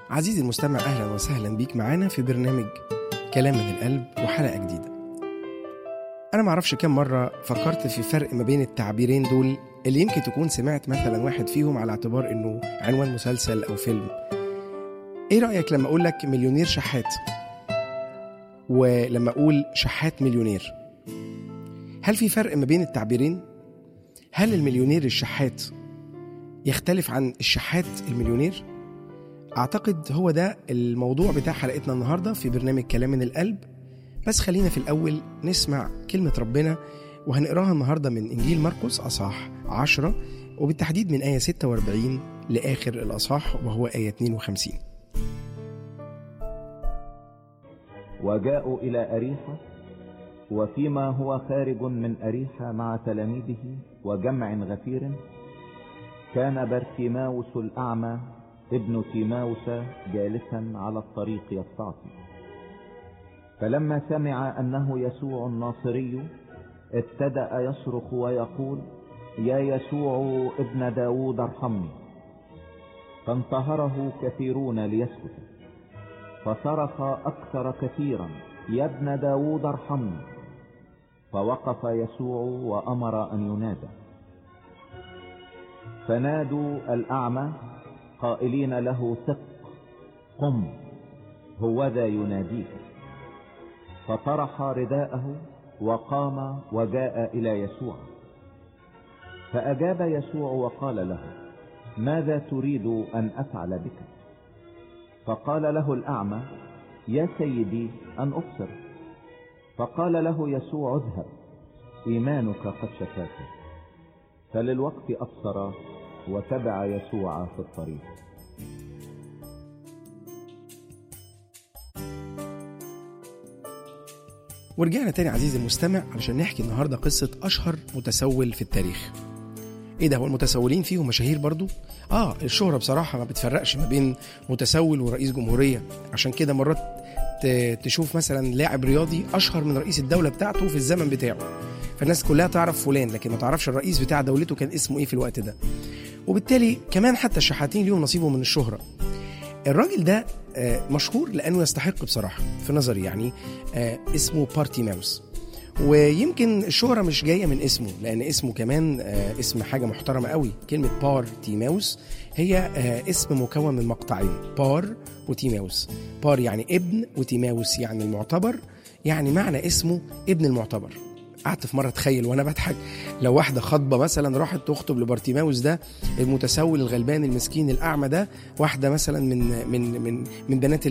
عزيزي المستمع أهلا وسهلا بيك معانا في برنامج كلام من القلب وحلقة جديدة أنا معرفش كم مرة فكرت في فرق ما بين التعبيرين دول اللي يمكن تكون سمعت مثلا واحد فيهم على اعتبار إنه عنوان مسلسل أو فيلم إيه رأيك لما أقول لك مليونير شحات ولما أقول شحات مليونير هل في فرق ما بين التعبيرين؟ هل المليونير الشحات يختلف عن الشحات المليونير؟ أعتقد هو ده الموضوع بتاع حلقتنا النهاردة في برنامج كلام من القلب بس خلينا في الأول نسمع كلمة ربنا وهنقراها النهاردة من إنجيل مرقس أصح 10 وبالتحديد من آية 46 لآخر الأصح وهو آية 52 وجاءوا إلى أريحة وفيما هو خارج من أريحة مع تلاميذه وجمع غفير كان برتيماوس الأعمى ابن تيماوس جالسا على الطريق يستعصي فلما سمع أنه يسوع الناصري ابتدأ يصرخ ويقول يا يسوع ابن داود ارحمني فانتهره كثيرون ليسكت فصرخ أكثر كثيرا يا ابن داود ارحمني فوقف يسوع وأمر أن ينادى فنادوا الأعمى قائلين له ثق قم هوذا يناديك فطرح رداءه وقام وجاء إلى يسوع فأجاب يسوع وقال له ماذا تريد أن أفعل بك فقال له الأعمى يا سيدي أن أبصر فقال له يسوع اذهب إيمانك قد شفاك فللوقت أبصر وتبع يسوع في الطريق ورجعنا تاني عزيزي المستمع علشان نحكي النهاردة قصة أشهر متسول في التاريخ ايه ده هو المتسولين فيهم مشاهير برضو اه الشهرة بصراحة ما بتفرقش ما بين متسول ورئيس جمهورية عشان كده مرات ت- تشوف مثلا لاعب رياضي اشهر من رئيس الدولة بتاعته في الزمن بتاعه فالناس كلها تعرف فلان لكن ما تعرفش الرئيس بتاع دولته كان اسمه ايه في الوقت ده وبالتالي كمان حتى الشحاتين ليهم نصيبهم من الشهرة الراجل ده آه، مشهور لانه يستحق بصراحه في نظري يعني آه، اسمه بارتي ماوس ويمكن الشهرة مش جاية من اسمه لأن اسمه كمان آه، اسم حاجة محترمة قوي كلمة بار تيماوس هي آه، اسم مكون من مقطعين بار وتيماوس بار يعني ابن وتيماوس يعني المعتبر يعني معنى اسمه ابن المعتبر قعدت في مره اتخيل وانا بضحك لو واحده خطبه مثلا راحت تخطب لبارتيماوس ده المتسول الغلبان المسكين الاعمى ده واحده مثلا من من من من بنات